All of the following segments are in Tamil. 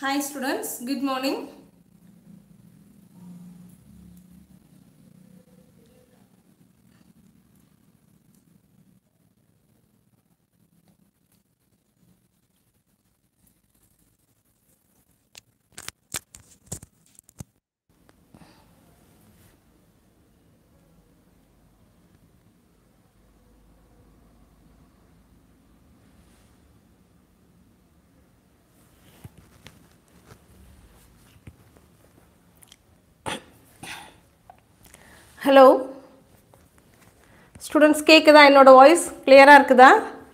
Hi students, good morning. Hello students கேட்குதா என்னோட வாய்ஸ் கிளியராக இருக்குதா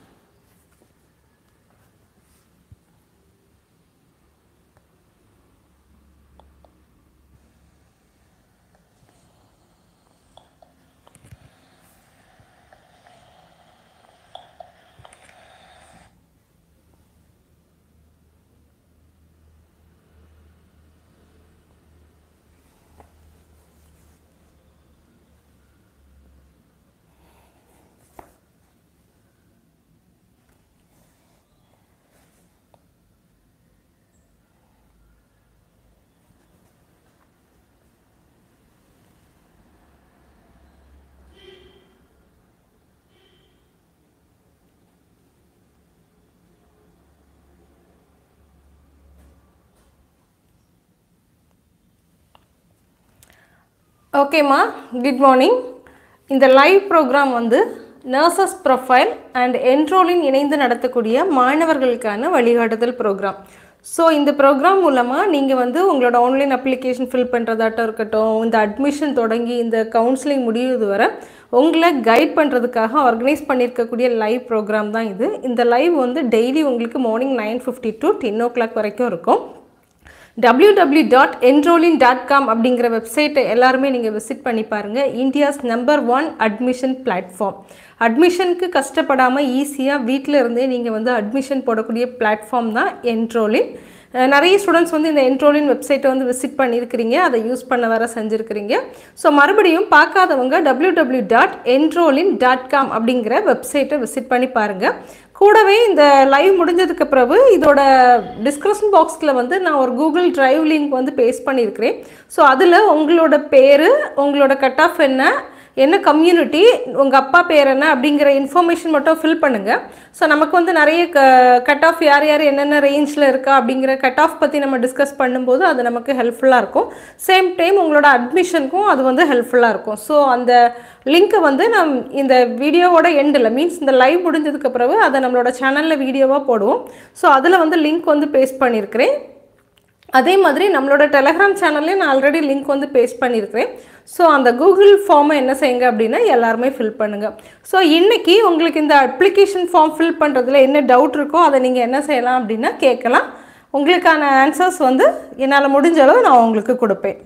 ஓகேம்மா குட் மார்னிங் இந்த லைவ் ப்ரோக்ராம் வந்து நர்சஸ் ப்ரொஃபைல் அண்ட் என்ரோலின் இணைந்து நடத்தக்கூடிய மாணவர்களுக்கான வழிகாட்டுதல் ப்ரோக்ராம் ஸோ இந்த ப்ரோக்ராம் மூலமாக நீங்கள் வந்து உங்களோட ஆன்லைன் அப்ளிகேஷன் ஃபில் பண்ணுறதாட்டம் இருக்கட்டும் இந்த அட்மிஷன் தொடங்கி இந்த கவுன்சிலிங் முடியுது வரை உங்களை கைட் பண்ணுறதுக்காக ஆர்கனைஸ் பண்ணியிருக்கக்கூடிய லைவ் ப்ரோக்ராம் தான் இது இந்த லைவ் வந்து டெய்லி உங்களுக்கு morning nine fifty to ten o'clock வரைக்கும் இருக்கும் www.enrolin.com dot Enrollin dot com அப்படிங்கிற வெப்சைட்டை எல்லாருமே நீங்கள் விசிட் பண்ணி பாருங்கள் India's number one admission platform அட்மிஷனுக்கு கஷ்டப்படாமல் ஈஸியாக வீட்டில் இருந்தே நீங்கள் வந்து அட்மிஷன் போடக்கூடிய பிளாட்ஃபார்ம் தான் என்ரோலின் அஹ் நிறைய ஸ்டூடெண்ட்ஸ் வந்து இந்த என்ரோலின் வெப்சைட்டை வந்து விசிட் பண்ணியிருக்கிறீங்க அதை யூஸ் பண்ண வர செஞ்சுருக்கிறீங்க ஸோ மறுபடியும் பார்க்காதவங்க www.enrolin.com dot Enrollin dot com அப்படிங்கிற வெப்சைட்டை விசிட் பண்ணி பாருங்கள் கூடவே இந்த லைவ் முடிஞ்சதுக்கு பிறகு இதோட டிஸ்கிரிப்ஷன் பாக்ஸில் வந்து நான் ஒரு கூகுள் டிரைவ் லிங்க் வந்து பேஸ்ட் பண்ணியிருக்கிறேன் ஸோ அதில் உங்களோட பேர் உங்களோட கட் ஆஃப் என்ன என்ன கம்யூனிட்டி உங்கள் அப்பா பேர் என்ன அப்படிங்கிற இன்ஃபர்மேஷன் மட்டும் ஃபில் பண்ணுங்கள் ஸோ நமக்கு வந்து நிறைய க கட் ஆஃப் யார் யார் என்னென்ன ரேஞ்சில் இருக்கா அப்படிங்கிற கட் ஆஃப் பற்றி நம்ம டிஸ்கஸ் பண்ணும்போது அது நமக்கு ஹெல்ப்ஃபுல்லாக இருக்கும் சேம் டைம் உங்களோட அட்மிஷனுக்கும் அது வந்து ஹெல்ப்ஃபுல்லாக இருக்கும் ஸோ அந்த லிங்க்கை வந்து நம் இந்த வீடியோவோட எண்டில் மீன்ஸ் இந்த லைவ் முடிஞ்சதுக்கு பிறகு அதை நம்மளோட சேனலில் வீடியோவாக போடுவோம் ஸோ அதில் வந்து லிங்க் வந்து பேஸ்ட் பண்ணியிருக்கிறேன் அதே மாதிரி நம்மளோட டெலகிராம் சேனல்லையும் நான் ஆல்ரெடி லிங்க் வந்து பேஸ்ட் பண்ணியிருக்கிறேன் ஸோ அந்த கூகுள் ஃபார்மை என்ன செய்யுங்க அப்படின்னா எல்லாருமே ஃபில் பண்ணுங்கள் ஸோ இன்றைக்கி உங்களுக்கு இந்த அப்ளிகேஷன் ஃபார்ம் ஃபில் பண்ணுறதுல என்ன டவுட் இருக்கோ அதை நீங்கள் என்ன செய்யலாம் அப்படின்னா கேட்கலாம் உங்களுக்கான ஆன்சர்ஸ் வந்து என்னால் முடிஞ்ச அளவு நான் உங்களுக்கு கொடுப்பேன்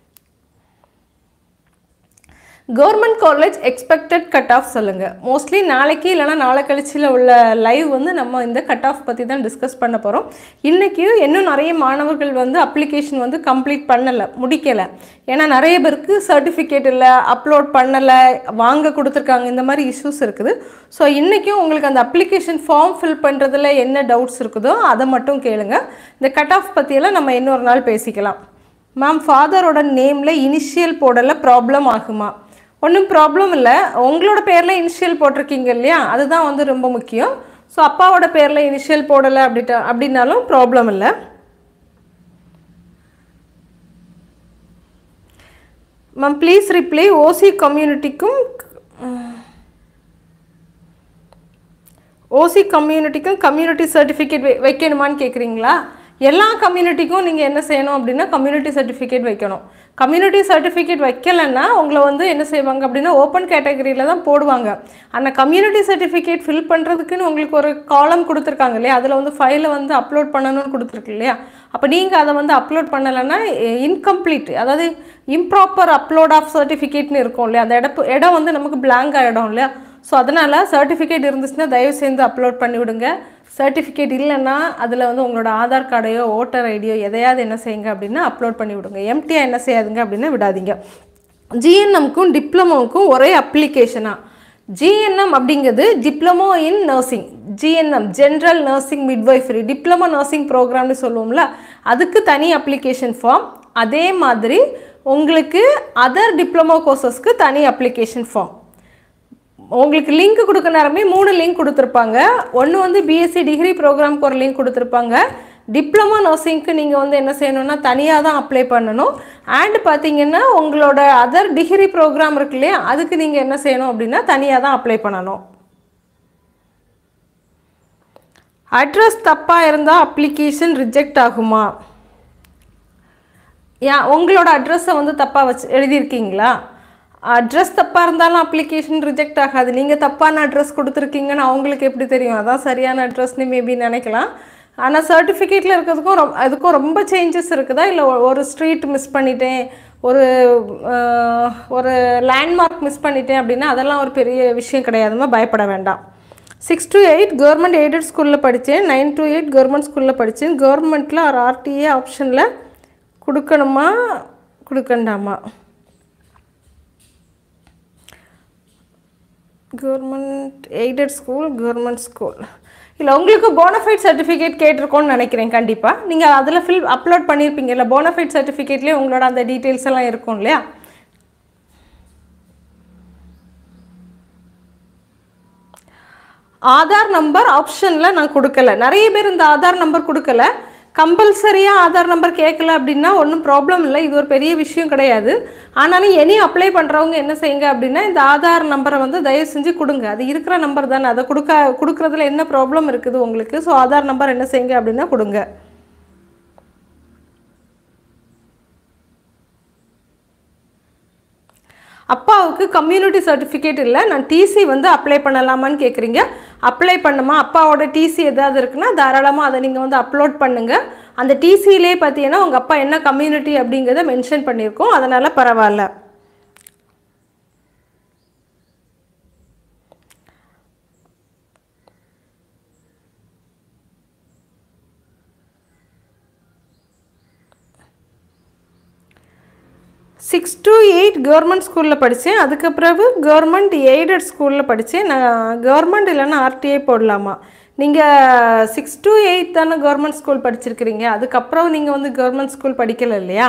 government college expected cut off சொல்லுங்கள் மோஸ்ட்லி நாளைக்கு இல்லைனா நாளை கழிச்சியில் உள்ள லைவ் வந்து நம்ம இந்த கட் ஆஃப் பற்றி தான் டிஸ்கஸ் பண்ண போகிறோம் இன்றைக்கியும் இன்னும் நிறைய மாணவர்கள் வந்து அப்ளிகேஷன் வந்து கம்ப்ளீட் பண்ணலை முடிக்கலை ஏன்னா நிறைய பேருக்கு சர்டிஃபிகேட் இல்லை அப்லோட் பண்ணலை வாங்க கொடுத்துருக்காங்க இந்த மாதிரி இஷ்யூஸ் இருக்குது ஸோ இன்றைக்கும் உங்களுக்கு அந்த அப்ளிகேஷன் ஃபார்ம் ஃபில் பண்ணுறதுல என்ன டவுட்ஸ் இருக்குதோ அதை மட்டும் கேளுங்க இந்த கட் ஆஃப் பற்றியெல்லாம் நம்ம இன்னொரு நாள் பேசிக்கலாம் மேம் ஃபாதரோட நேமில் இனிஷியல் போடல ப்ராப்ளம் ஆகுமா ஒன்றும் ப்ராப்ளம் இல்லை உங்களோட பேரில் இனிஷியல் போட்டிருக்கீங்க இல்லையா அதுதான் வந்து ரொம்ப முக்கியம் ஸோ அப்பாவோட பேரில் இனிஷியல் போடலை அப்படிட்ட அப்படின்னாலும் ப்ராப்ளம் இல்லை மேம் ப்ளீஸ் ரிப்ளை ஓசி கம்யூனிட்டிக்கும் ஓசி கம்யூனிட்டிக்கும் கம்யூனிட்டி சர்டிஃபிகேட் வைக்கணுமான்னு கேட்குறீங்களா எல்லா கம்யூனிட்டிக்கும் நீங்கள் என்ன செய்யணும் அப்படின்னா கம்யூனிட்டி சர்டிஃபிகேட் வைக்கணும் கம்யூனிட்டி சர்டிஃபிகேட் வைக்கலைன்னா உங்களை வந்து என்ன செய்வாங்க அப்படின்னா ஓப்பன் கேட்டகரியில் தான் போடுவாங்க அந்த கம்யூனிட்டி சர்டிஃபிகேட் ஃபில் பண்ணுறதுக்குன்னு உங்களுக்கு ஒரு காலம் கொடுத்துருக்காங்க இல்லையா அதில் வந்து ஃபைலை வந்து அப்லோட் பண்ணணும்னு கொடுத்துருக்கு இல்லையா அப்போ நீங்கள் அதை வந்து அப்லோட் பண்ணலைன்னா இன்கம்ப்ளீட் அதாவது இம்ப்ராப்பர் அப்லோட் ஆஃப் சர்டிஃபிகேட்னு இருக்கும் இல்லையா அந்த இடப்பு இடம் வந்து நமக்கு பிளாங்க் ஆகிடும் இல்லையா ஸோ அதனால் சர்டிஃபிகேட் இருந்துச்சுன்னா தயவு செய்து அப்லோட் பண்ணி விடுங்க சர்டிஃபிகேட் இல்லைன்னா அதில் வந்து உங்களோட ஆதார் கார்டையோ ஓட்டர் ஐடியோ எதையாவது என்ன செய்யுங்க அப்படின்னா அப்லோட் பண்ணி விடுங்க எம்டியாக என்ன செய்யாதுங்க அப்படின்னா விடாதீங்க ஜிஎன்எம்க்கும் டிப்ளமோவுக்கும் ஒரே அப்ளிகேஷனாக ஜிஎன்எம் அப்படிங்கிறது diploma in nursing GNM general nursing midwifery diploma nursing ப்ரோக்ராம்னு சொல்லுவோம்ல அதுக்கு தனி அப்ளிகேஷன் ஃபார்ம் அதே மாதிரி உங்களுக்கு அதர் டிப்ளமோ கோர்சஸ்க்கு தனி அப்ளிகேஷன் ஃபார்ம் உங்களுக்கு லிங்க் கொடுக்க நேரமே மூணு லிங்க் கொடுத்துருப்பாங்க ஒன்று வந்து பிஎஸ்சி டிகிரி ப்ரோக்ராம்க்கு ஒரு லிங்க் கொடுத்துருப்பாங்க டிப்ளமோ நர்சிங்க்கு நீங்கள் வந்து என்ன செய்யணும்னா தனியாக தான் அப்ளை பண்ணணும் அண்ட் பார்த்தீங்கன்னா உங்களோட அதர் டிகிரி ப்ரோக்ராம் இருக்கு இல்லையா அதுக்கு நீங்கள் என்ன செய்யணும் அப்படின்னா தனியாக தான் அப்ளை பண்ணணும் அட்ரஸ் தப்பாக இருந்தால் அப்ளிகேஷன் ரிஜெக்ட் ஆகுமா ஏன் உங்களோட அட்ரஸை வந்து தப்பாக வச்சு எழுதியிருக்கீங்களா அட்ரஸ் தப்பாக இருந்தாலும் அப்ளிகேஷன் ரிஜெக்ட் ஆகாது நீங்கள் தப்பான அட்ரஸ் கொடுத்துருக்கீங்கன்னு அவங்களுக்கு எப்படி தெரியும் அதான் சரியான அட்ரஸ்னு மேபி நினைக்கலாம் ஆனால் சர்டிஃபிகேட்டில் இருக்கிறதுக்கும் ரொம்ப அதுக்கும் ரொம்ப சேஞ்சஸ் இருக்குதா இல்லை ஒரு ஸ்ட்ரீட் மிஸ் பண்ணிட்டேன் ஒரு அஹ், ஒரு லேண்ட்மார்க் மிஸ் பண்ணிட்டேன் அப்படின்னா அதெல்லாம் ஒரு பெரிய விஷயம் கிடையாதுமா பயப்பட வேண்டாம் six to eight government aided ஸ்கூலில் படித்தேன் நைன் to எயிட் கவர்மெண்ட் ஸ்கூலில் படித்தேன் கவர்மெண்ட்டில் ஒரு ஆர்டிஏ ஆப்ஷனில் கொடுக்கணுமா கொடுக்கண்டாமா government aided school government school இல்லை உங்களுக்கு போனஃபைட் சர்டிஃபிகேட் கேட்டிருக்கோன்னு நினைக்கிறேன் கண்டிப்பாக நீங்கள் அதில் ஃபில் அப்லோட் பண்ணியிருப்பீங்க இல்லை போனஃபைட் சர்டிஃபிகேட்லேயே உங்களோட அந்த டீட்டெயில்ஸ் எல்லாம் இருக்கும் இல்லையா ஆதார் நம்பர் ஆப்ஷனில் நான் கொடுக்கல நிறைய பேர் இந்த ஆதார் நம்பர் கொடுக்கல கம்பல்சரியாக ஆதார் நம்பர் கேட்கல அப்படின்னா ஒன்றும் ப்ராப்ளம் இல்லை இது ஒரு பெரிய விஷயம் கிடையாது ஆனாலும் எனி அப்ளை பண்ணுறவங்க என்ன செய்யுங்க அப்படின்னா இந்த ஆதார் நம்பரை வந்து தயவு செஞ்சு கொடுங்க அது இருக்கிற நம்பர் தானே அதை கொடுக்க கொடுக்குறதுல என்ன ப்ராப்ளம் இருக்குது உங்களுக்கு ஸோ ஆதார் நம்பர் என்ன செய்யுங்க அப்படின்னா கொடுங்க அப்பாவுக்கு கம்யூனிட்டி சர்டிஃபிகேட் இல்லை நான் டிசி வந்து அப்ளை பண்ணலாமான்னு கேட்குறீங்க அப்ளை பண்ணுமா அப்பாவோட டிசி ஏதாவது இருக்குன்னா தாராளமாக அதை நீங்கள் வந்து அப்லோட் பண்ணுங்கள் அந்த டிசியிலே பார்த்தீங்கன்னா உங்கள் அப்பா என்ன கம்யூனிட்டி அப்படிங்கிறத மென்ஷன் பண்ணியிருக்கோம் அதனால் பரவாயில்ல சிக்ஸ் to எயிட் கவர்மெண்ட் ஸ்கூலில் படித்தேன் அதுக்கு பிறகு கவர்மெண்ட் எய்டட் ஸ்கூலில் படித்தேன் நான் கவர்மெண்ட் இல்லைன்னா ஆர்டிஐ போடலாமா நீங்கள் சிக்ஸ் to எயிட் தானே கவர்மெண்ட் ஸ்கூல் படிச்சிருக்கிறீங்க அதுக்கப்புறம் நீங்கள் வந்து கவர்மெண்ட் ஸ்கூல் படிக்கல இல்லையா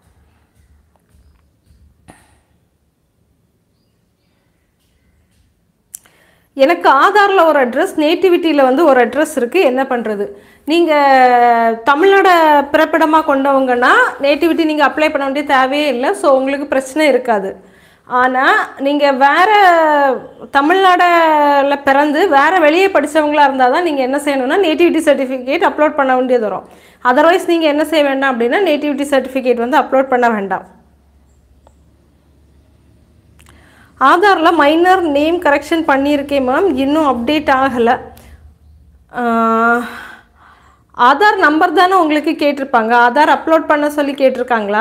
எனக்கு ஆதாரில் ஒரு அட்ரஸ் நேட்டிவிட்டியில் வந்து ஒரு அட்ரஸ் இருக்குது என்ன பண்ணுறது நீங்கள் தமிழ்நாட பிறப்பிடமாக கொண்டவங்கன்னா நேட்டிவிட்டி நீங்கள் அப்ளை பண்ண வேண்டிய தேவையே இல்லை ஸோ உங்களுக்கு பிரச்சனை இருக்காது ஆனால் நீங்கள் வேறு தமிழ்நாடில் பிறந்து வேறு வெளியே படித்தவங்களா இருந்தால் தான் நீங்கள் என்ன செய்யணும்னா நேட்டிவிட்டி சர்டிஃபிகேட் அப்லோட் பண்ண வேண்டியது வரும் அதர்வைஸ் நீங்கள் என்ன செய்ய வேண்டாம் அப்படின்னா நேட்டிவிட்டி சர்டிஃபிகேட் வந்து அப்லோட் பண்ண வேண்டாம் ஆதாரில் மைனர் நேம் கரெக்ஷன் பண்ணியிருக்கேன் மேம் இன்னும் அப்டேட் ஆகலை ஆதார் நம்பர் தானே உங்களுக்கு கேட்டிருப்பாங்க ஆதார் அப்லோட் பண்ண சொல்லி கேட்டிருக்காங்களா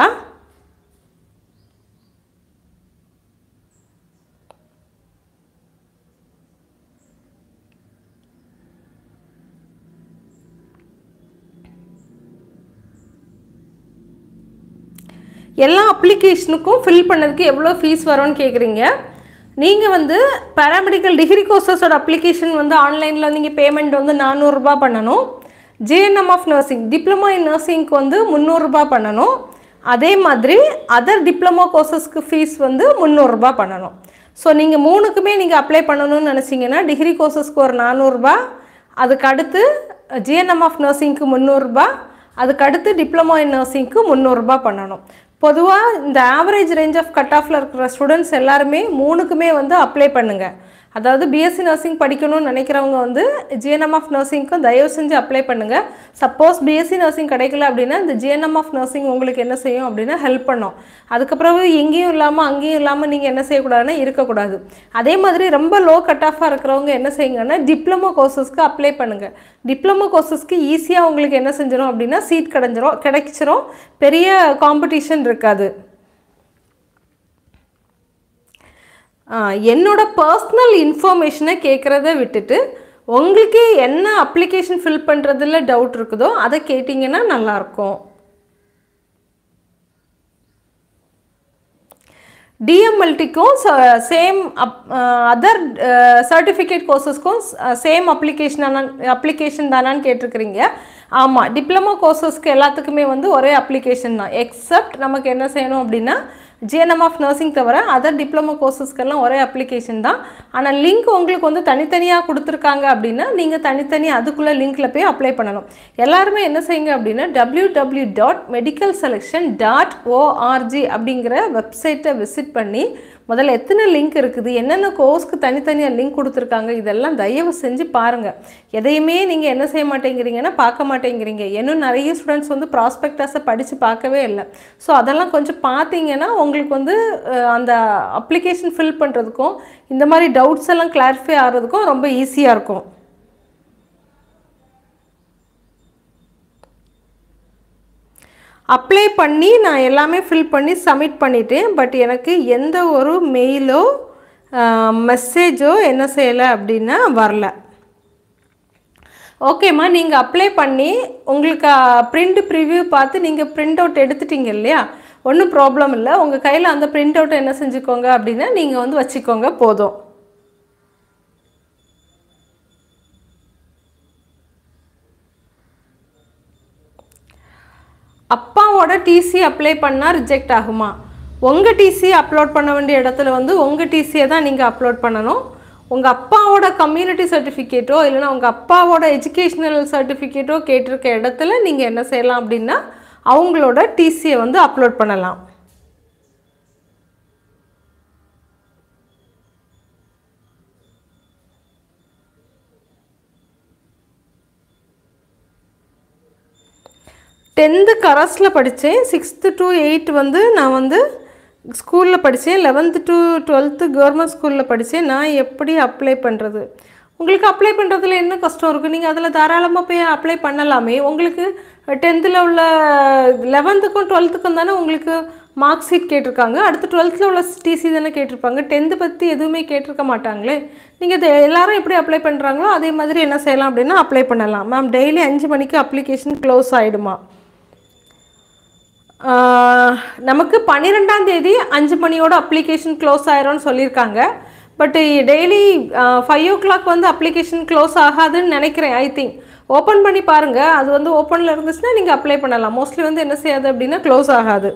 எல்லா அப்ளிகேஷனுக்கும் ஃபில் பண்ணதுக்கு எவ்வளோ ஃபீஸ் வரும்னு கேட்குறீங்க நீங்கள் வந்து பேராமெடிக்கல் டிகிரி கோர்சஸோட அப்ளிகேஷன் வந்து ஆன்லைனில் நீங்கள் பேமெண்ட் வந்து நானூறுரூபா பண்ணணும் JNM of nursing diploma in நர்சிங்க்கு வந்து முந்நூறுரூபா பண்ணணும் அதே மாதிரி அதர் டிப்ளமோ கோர்சஸ்க்கு ஃபீஸ் வந்து முந்நூறுரூபா பண்ணணும் ஸோ நீங்கள் மூணுக்குமே நீங்கள் அப்ளை பண்ணணும்னு நினச்சிங்கன்னா டிகிரி கோர்சஸ்க்கு ஒரு நானூறுரூபா அதுக்கு அடுத்து ஜிஎன்எம் ஆஃப் நர்சிங்க்கு முந்நூறுரூபா அதுக்கு அடுத்து டிப்ளமோ இன் நர்சிங்க்கு முந்நூறுரூபா பண்ணணும் பொதுவாக இந்த ஆவரேஜ் ரேஞ்ச் ஆஃப் கட் ஆஃபில் இருக்கிற ஸ்டூடெண்ட்ஸ் எல்லாருமே மூணுக்குமே வந்து அப்ளை பண்ணுங்கள் அதாவது பிஎஸ்சி நர்சிங் படிக்கணும்னு நினைக்கிறவங்க வந்து ஜிஎன்எம் ஆஃப் நர்சிங்க்கும் தயவு செஞ்சு அப்ளை பண்ணுங்கள் சப்போஸ் பிஎஸ்சி நர்சிங் கிடைக்கல அப்படின்னா இந்த ஜிஎன்எம் ஆஃப் நர்சிங் உங்களுக்கு என்ன செய்யும் அப்படின்னா ஹெல்ப் பண்ணும் அதுக்கப்புறம் எங்கேயும் இல்லாமல் அங்கேயும் இல்லாமல் நீங்கள் என்ன செய்யக்கூடாதுன்னா இருக்கக்கூடாது அதே மாதிரி ரொம்ப லோ கட் ஆஃபாக இருக்கிறவங்க என்ன செய்யுங்கன்னா டிப்ளமோ கோர்சஸ்க்கு அப்ளை பண்ணுங்கள் டிப்ளமோ கோர்சஸ்க்கு ஈஸியாக உங்களுக்கு என்ன செஞ்சிடும் அப்படின்னா சீட் கிடைஞ்சிரும் கிடைச்சிரும் பெரிய காம்படிஷன் இருக்காது ஆ, என்னோட பர்சனல் இன்ஃபர்மேஷனை கேட்குறத விட்டுட்டு உங்களுக்கு என்ன அப்ளிகேஷன் ஃபில் பண்ணுறதுல டவுட் இருக்குதோ அதை கேட்டிங்கன்னா நல்லாயிருக்கும் டிஎம்எல்டிக்கும் சேம் அதர் சர்டிஃபிகேட் கோர்சஸ்க்கும் சேம் அப்ளிகேஷன் அப்ளிகேஷன் தானான்னு கேட்டிருக்கிறீங்க ஆமாம் டிப்ளமோ கோர்சஸ்க்கு எல்லாத்துக்குமே வந்து ஒரே அப்ளிகேஷன் தான் எக்ஸப்ட் நமக்கு என்ன செய்யணும் அப்படின்னா ஜிஎன்எம் ஆஃப் நர்சிங் தவிர அதர் டிப்ளமோ கோர்சஸ்க்கெல்லாம் ஒரே அப்ளிகேஷன் தான் ஆனால் லிங்க் உங்களுக்கு வந்து தனித்தனியாக கொடுத்துருக்காங்க அப்படின்னா நீங்கள் தனித்தனி அதுக்குள்ளே லிங்க்கில் போய் அப்ளை பண்ணணும் எல்லாருமே என்ன செய்யுங்க அப்படின்னா W W dot medical selection dot ORG அப்படிங்கிற வெப்சைட்டை விசிட் பண்ணி முதல்ல எத்தனை லிங்க் இருக்குது என்னென்ன கோர்ஸ்க்கு தனித்தனியாக லிங்க் கொடுத்துருக்காங்க இதெல்லாம் தயவு செஞ்சு பாருங்கள் எதையுமே நீங்கள் என்ன செய்ய மாட்டேங்கிறீங்கன்னா பார்க்க மாட்டேங்கிறீங்க இன்னும் நிறைய ஸ்டூடெண்ட்ஸ் வந்து ப்ராஸ்பெக்டஸை படித்து பார்க்கவே இல்லை ஸோ அதெல்லாம் கொஞ்சம் பார்த்தீங்கன்னா உங்களுக்கு வந்து அஹ், அந்த அப்ளிகேஷன் ஃபில் பண்ணுறதுக்கும் இந்த மாதிரி டவுட்ஸ் எல்லாம் கிளாரிஃபை ஆகிறதுக்கும் ரொம்ப ஈஸியாக இருக்கும் அப்ளை பண்ணி நான் எல்லாமே ஃபில் பண்ணி சப்மிட் பண்ணிட்டேன் பட் எனக்கு எந்த ஒரு மெயிலோ மெசேஜோ என்ன செய்யலை அப்படின்னா வரல ஓகேம்மா நீங்கள் அப்ளை பண்ணி உங்களுக்கு பிரிண்ட் ப்ரிவ்யூ பார்த்து நீங்கள் பிரிண்ட் அவுட் எடுத்துட்டீங்க இல்லையா ஒன்றும் ப்ராப்ளம் இல்லை உங்கள் கையில் அந்த பிரிண்ட் அவுட்டை என்ன செஞ்சுக்கோங்க அப்படின்னா நீங்கள் வந்து வச்சுக்கோங்க போதும் அப்பாவோட டிசி அப்ளை பண்ணால் ரிஜெக்ட் ஆகுமா உங்கள் டிசி அப்லோட் பண்ண வேண்டிய இடத்துல வந்து உங்கள் டிசியை தான் நீங்கள் அப்லோட் பண்ணணும் உங்கள் அப்பாவோட கம்யூனிட்டி சர்டிஃபிகேட்டோ இல்லைன்னா உங்கள் அப்பாவோட எஜுகேஷ்னல் சர்டிஃபிகேட்டோ கேட்டிருக்க இடத்துல நீங்கள் என்ன செய்யலாம் அப்படின்னா அவங்களோட டிசியை வந்து அப்லோட் பண்ணலாம் டென்த்து கரஸில் படித்தேன் சிக்ஸ்த்து டு எயிட் வந்து நான் வந்து ஸ்கூலில் படித்தேன் லெவன்த்து டு டுவெல்த்து கவர்மெண்ட் ஸ்கூலில் படித்தேன் நான் எப்படி அப்ளை பண்ணுறது உங்களுக்கு அப்ளை பண்ணுறதுல என்ன கஷ்டம் இருக்குது நீங்கள் அதில் தாராளமாக போய் அப்ளை பண்ணலாமே உங்களுக்கு டென்த்தில் உள்ள லெவன்த்துக்கும் டுவெல்த்துக்கும் தானே உங்களுக்கு மார்க் ஷீட் கேட்டிருக்காங்க அடுத்து டுவெல்த்தில் உள்ள டிசி தானே கேட்டிருப்பாங்க டென்த்து பற்றி எதுவுமே கேட்டிருக்க மாட்டாங்களே நீங்கள் இது எல்லாரும் எப்படி அப்ளை பண்ணுறாங்களோ அதே மாதிரி என்ன செய்யலாம் அப்படின்னா அப்ளை பண்ணலாம் மேம் டெய்லி அஞ்சு மணிக்கு அப்ளிகேஷன் க்ளோஸ் ஆகிடுமா ஆஹ் நமக்கு பன்னிரெண்டாம் தேதி அஞ்சு மணியோட அப்ளிகேஷன் க்ளோஸ் ஆயிரும்னு சொல்லியிருக்காங்க but daily five o'clock வந்து அப்ளிகேஷன் க்ளோஸ் ஆகாதுன்னு நினைக்கிறேன் ஐ திங்க் ஓப்பன் பண்ணி பாருங்கள் அது வந்து ஓப்பனில் இருந்துச்சுன்னா நீங்கள் அப்ளை பண்ணலாம் மோஸ்ட்லி வந்து என்ன செய்யாது அப்படின்னா க்ளோஸ் ஆகாது